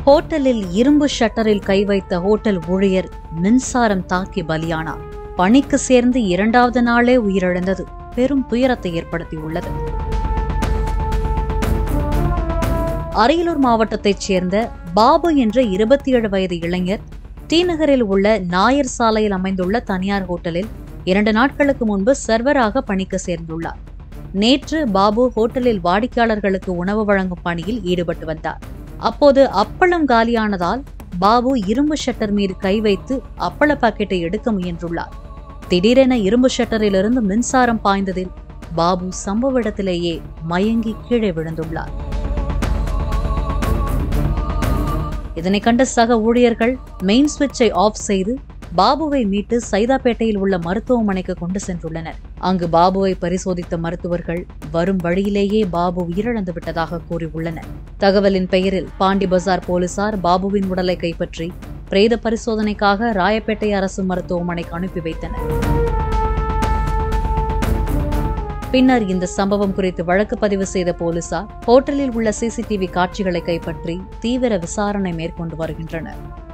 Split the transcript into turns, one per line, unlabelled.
ஹோட்டலில் இரும்பு ஷட்டரில் கை வைத்த ஹோட்டல் ஊழியர் மின்சாரம் தாக்கி பலியானார் பணிக்கு சேர்ந்து இரண்டாவது நாளே உயிரிழந்தது பெரும் துயரத்தை ஏற்படுத்தியுள்ளது அரியலூர் மாவட்டத்தைச் சேர்ந்த பாபு என்ற இருபத்தி ஏழு வயது இளைஞர் டி நகரில் உள்ள நாயர் சாலையில் அமைந்துள்ள தனியார் ஹோட்டலில் இரண்டு நாட்களுக்கு முன்பு சர்வராக பணிக்கு சேர்ந்துள்ளார் நேற்று பாபு ஹோட்டலில் வாடிக்கையாளர்களுக்கு உணவு வழங்கும் பணியில் ஈடுபட்டு வந்தார் அப்போது அப்பளம் காலியானதால் பாபு இரும்பு ஷட்டர் மீது கை வைத்து அப்பள பாக்கெட்டை எடுக்க முயன்றுள்ளார் திடீரென இரும்பு ஷட்டரிலிருந்து மின்சாரம் பாய்ந்ததில் பாபு சம்பவ இடத்திலேயே மயங்கி கீழே விழுந்துள்ளார் இதனை கண்ட சக ஊழியர்கள் மெயின் சுவிட்சை ஆஃப் செய்து பாபுவை மீட்டு சைதாப்பேட்டையில் உள்ள மருத்துவமனைக்கு கொண்டு சென்றுள்ளனர் அங்கு பாபுவை பரிசோதித்த மருத்துவர்கள் வரும் வழியிலேயே பாபு உயிரிழந்து விட்டதாக கூறியுள்ளனர் தகவலின் பெயரில் பாண்டி பஜார் போலீசார் பாபுவின் உடலை கைப்பற்றி பிரேத பரிசோதனைக்காக ராயப்பேட்டை அரசு மருத்துவமனைக்கு அனுப்பி வைத்தனர் பின்னர் இந்த சம்பவம் குறித்து வழக்கு பதிவு செய்த போலீசார் ஹோட்டலில் உள்ள சிசிடிவி காட்சிகளை கைப்பற்றி தீவிர விசாரணை மேற்கொண்டு வருகின்றனர்